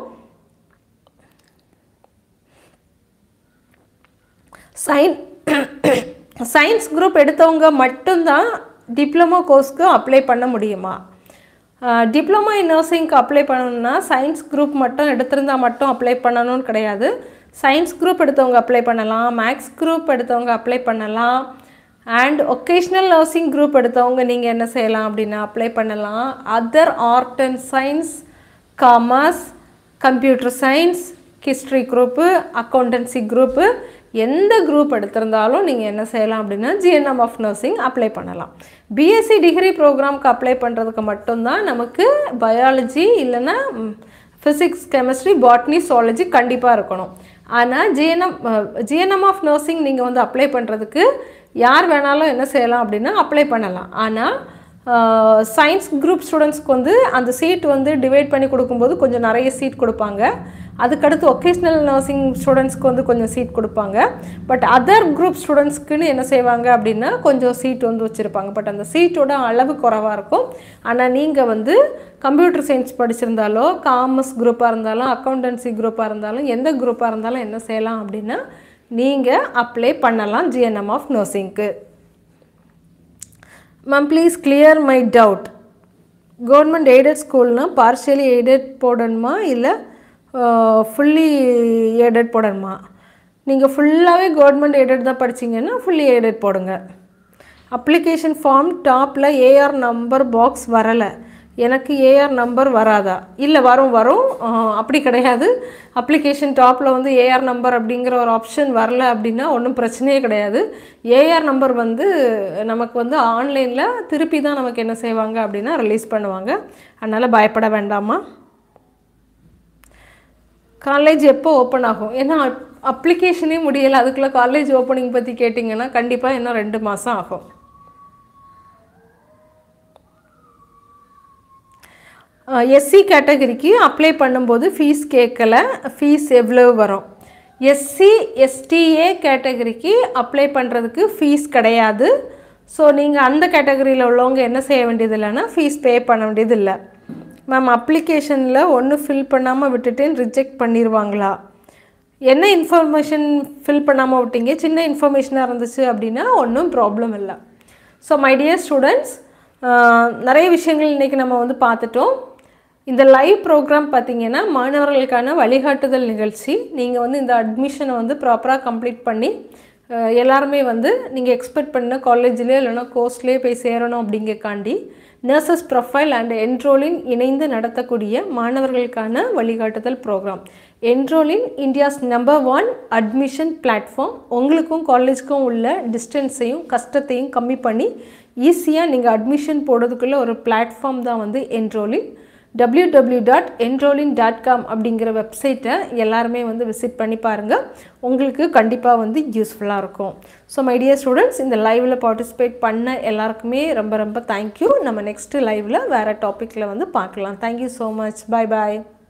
சயின் சயின்ஸ் குரூப் எடுத்தவங்க மட்டும்தான் டிப்ளமோ கோர்ஸ்க்கு அப்ளை பண்ண முடியுமா டிப்ளமோ இன் நர்சிங்க்கு அப்ளை பண்ணணும்னா சயின்ஸ் குரூப் மட்டும் எடுத்திருந்தா மட்டும் அப்ளை பண்ணணும்னு கிடையாது சயின்ஸ் குரூப் எடுத்தவங்க அப்ளை பண்ணலாம் மேக்ஸ் குரூப் எடுத்தவங்க அப்ளை பண்ணலாம் அண்ட் ஒகேஷ்னல் நர்சிங் குரூப் எடுத்தவங்க நீங்கள் என்ன செய்யலாம் அப்படின்னா அப்ளை பண்ணலாம் other art and science commerce computer science history group accountancy group எந்த குரூப் எடுத்திருந்தாலும் நீங்கள் என்ன செய்யலாம் அப்படின்னா ஜிஎன்எம் ஆஃப் நர்சிங் அப்ளை பண்ணலாம் பிஎஸ்சி டிகிரி ப்ரோக்ராம்க்கு அப்ளை பண்ணுறதுக்கு மட்டும்தான் நமக்கு பயாலஜி இல்லைன்னா ஃபிசிக்ஸ் கெமிஸ்ட்ரி பாட்னி சுவாலஜி கண்டிப்பாக இருக்கணும் ஆனால் ஜிஎன்எம் ஜிஎன்எம் ஆஃப் நர்சிங் நீங்கள் வந்து அப்ளை பண்ணுறதுக்கு யார் வேணாலும் என்ன செய்யலாம் அப்படின்னா அப்ளை பண்ணலாம் ஆனால் சயின்ஸ் குரூப் ஸ்டூடெண்ட்ஸ்க்கு வந்து அந்த சீட் வந்து டிவைட் பண்ணி கொடுக்கும்போது கொஞ்சம் நிறைய சீட் கொடுப்பாங்க அதுக்கடுத்து ஒகேஷ்னல் நர்சிங் ஸ்டூடெண்ட்ஸ்க்கு வந்து கொஞ்சம் சீட் கொடுப்பாங்க பட் அதர் குரூப் ஸ்டூடெண்ட்ஸ்க்குன்னு என்ன செய்வாங்க அப்படின்னா கொஞ்சம் சீட் வந்து வச்சுருப்பாங்க பட் அந்த சீட்டோட அளவு குறைவாக இருக்கும் ஆனால் நீங்கள் வந்து கம்ப்யூட்டர் சயின்ஸ் படிச்சிருந்தாலோ காமர்ஸ் குரூப்பாக இருந்தாலும் அக்கௌண்டன்சி குரூப்பாக இருந்தாலும் எந்த குரூப்பாக இருந்தாலும் என்ன செய்யலாம் அப்படின்னா நீங்கள் அப்ளை பண்ணலாம் ஜிஎன்எம் ஆஃப் நர்சிங்க்கு ma'am please clear my doubt government aided ஸ்கூல்னா பார்ஷியலி எய்டட் போடணுமா இல்லை ஃபுல்லி எய்டட் போடணுமா நீங்கள் ஃபுல்லாகவே கவர்மெண்ட் எய்டட் தான் படிச்சீங்கன்னா ஃபுல்லி எய்டட் போடுங்க அப்ளிகேஷன் ஃபார்ம் டாப்பில் ஏஆர் நம்பர் பாக்ஸ் வரலை எனக்கு ஏஆர் நம்பர் வராதா இல்லை வரும் வரும் ஆஹ் அப்படி கிடையாது அப்ளிகேஷன் டாப்பில் வந்து ஏஆர் நம்பர் அப்படிங்கிற ஒரு ஆப்ஷன் வரல அப்படின்னா ஒன்றும் பிரச்சனையே கிடையாது ஏஆர் நம்பர் வந்து நமக்கு வந்து ஆன்லைனில் திருப்பி தான் நமக்கு என்ன செய்வாங்க அப்படின்னா ரிலீஸ் பண்ணுவாங்க அதனால் பயப்பட வேண்டாமா காலேஜ் எப்போ ஓப்பன் ஆகும் ஏன்னா அப்ளிகேஷனே முடியலை அதுக்குள்ளே காலேஜ் ஓப்பனிங் பற்றி கேட்டிங்கன்னா கண்டிப்பாக இன்னும் ரெண்டு மாதம் ஆகும் எஸ்சி கேட்டகரிக்கு அப்ளை பண்ணும்போது ஃபீஸ் கேட்கல ஃபீஸ் எவ்வளோ வரும் எஸ்சி எஸ்டிஏ கேட்டகரிக்கு அப்ளை பண்ணுறதுக்கு ஃபீஸ் கிடையாது ஸோ நீங்கள் அந்த கேட்டகரியில் உள்ளவங்க என்ன செய்ய வேண்டியது இல்லைன்னா ஃபீஸ் பே பண்ண வேண்டியது இல்லை மேம் அப்ளிகேஷனில் ஒன்று ஃபில் பண்ணாமல் விட்டுட்டேன் ரிஜெக்ட் பண்ணிடுவாங்களா என்ன இன்ஃபர்மேஷன் ஃபில் பண்ணாமல் விட்டீங்க சின்ன இன்ஃபர்மேஷனாக இருந்துச்சு அப்படின்னா ஒன்றும் ப்ராப்ளம் இல்லை ஸோ மை டியர் ஸ்டூடெண்ட்ஸ் நிறைய விஷயங்கள் இன்றைக்கி நம்ம வந்து பார்த்துட்டோம் இந்த லைவ் ப்ரோக்ராம் பார்த்தீங்கன்னா மாணவர்களுக்கான வழிகாட்டுதல் நிகழ்ச்சி நீங்கள் வந்து இந்த அட்மிஷனை வந்து ப்ராப்பராக கம்ப்ளீட் பண்ணி அஹ், எல்லாருமே வந்து நீங்கள் எக்ஸ்பெக்ட் பண்ண காலேஜ்லேயே இல்லைன்னா கோர்ஸ்லேயே போய் சேரணும் அப்படிங்கக்காண்டி நர்சஸ் ப்ரொஃபைல் அண்ட் என்ரோலின் இணைந்து நடத்தக்கூடிய மாணவர்களுக்கான வழிகாட்டுதல் program Enrollin India's number one admission platform உங்களுக்கும் காலேஜுக்கும் உள்ள டிஸ்டன்ஸையும் கஷ்டத்தையும் கம்மி பண்ணி ஈஸியாக நீங்கள் அட்மிஷன் போடுறதுக்குள்ள ஒரு பிளாட்ஃபார்ம் தான் வந்து Enrollin W W dot Enrollin dot com அப்படிங்கிற வெப்சைட்டை எல்லாருமே வந்து விசிட் பண்ணி பாருங்கள் உங்களுக்கு கண்டிப்பாக வந்து யூஸ்ஃபுல்லாக இருக்கும் ஸோ மை டியர் ஸ்டூடெண்ட்ஸ் இந்த லைவில் பார்ட்டிசிபேட் பண்ண எல்லாருக்குமே ரொம்ப ரொம்ப தேங்க்யூ நம்ம நெக்ஸ்ட்டு லைவில் வேறு டாப்பிக்கில் வந்து பார்க்கலாம் தேங்க்யூ ஸோ மச் பை பாய்